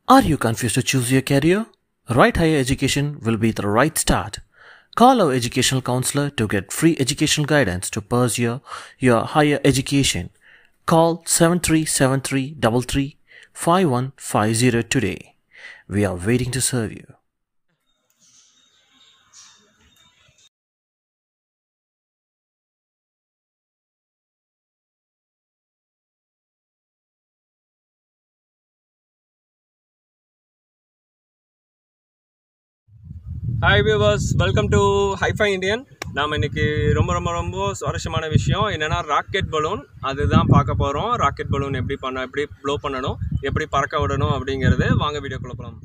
Are you confused to choose your career? Right Higher Education will be the right start. Call our educational counselor to get free educational guidance to pursue your higher education. Call 737333 5150 today. We are waiting to serve you. Hi viewers welcome to hifi Indian நாம் இன்னைக்கு ரொம்ப ரொம்ப ரொம்ப சுவாரஸ்யமான விஷயம் என்னென்னா rocket balloon அதுதான் பார்க்க போகிறோம் ராக்கெட் பலூன் எப்படி பண்ண எப்படி ப்ளோ பண்ணணும் எப்படி பறக்க விடணும் அப்படிங்கிறது வாங்க வீடியோக்குள்ள போகலாம்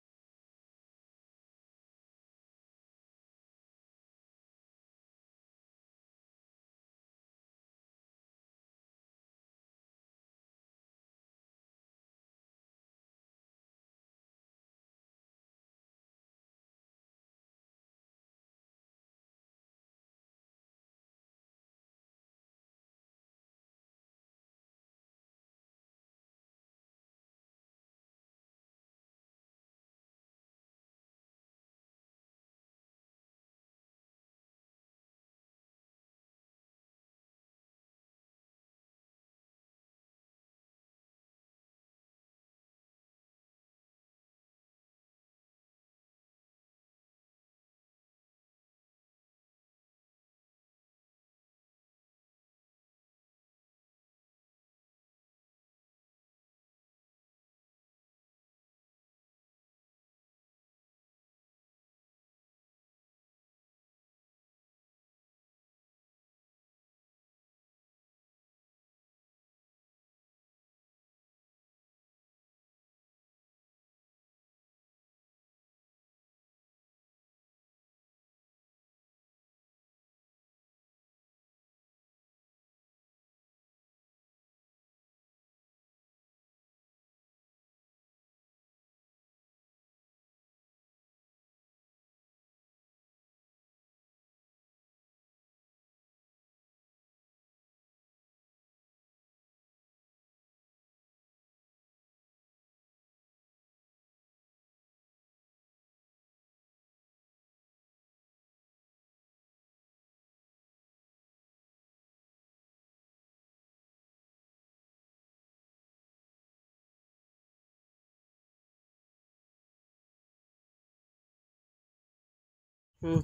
ம்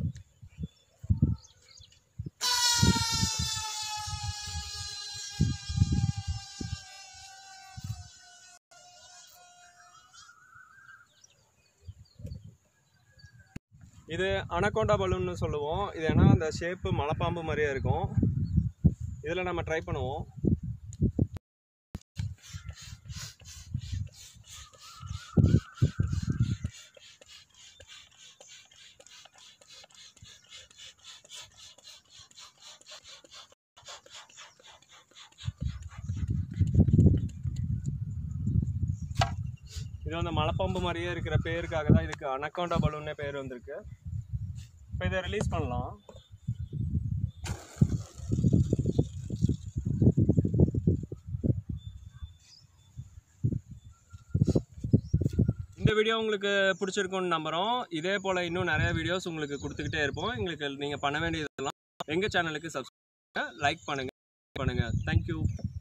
இது அனகோண்டா பலூன்னு சொல்லுவோம் இது ஏன்னா அந்த ஷேப்பு மலைப்பாம்பு மாதிரியே இருக்கும் இதில் நம்ம ட்ரை பண்ணுவோம் இது வந்து மலைப்பாம்பு மாதிரியே இருக்கிற பேருக்காக தான் இதுக்கு அனகோண்டா பலூன்னே பேர் வந்திருக்கு இப்போ இதை ரிலீஸ் பண்ணலாம் இந்த வீடியோ உங்களுக்கு பிடிச்சிருக்கும்னு நம்புகிறோம் இதே போல் இன்னும் நிறைய வீடியோஸ் உங்களுக்கு கொடுத்துக்கிட்டே இருப்போம் எங்களுக்கு நீங்கள் பண்ண வேண்டியதெல்லாம் எங்கள் சேனலுக்கு சப்ஸ்கிரைப் லைக் பண்ணுங்கள் பண்ணுங்கள் தேங்க்யூ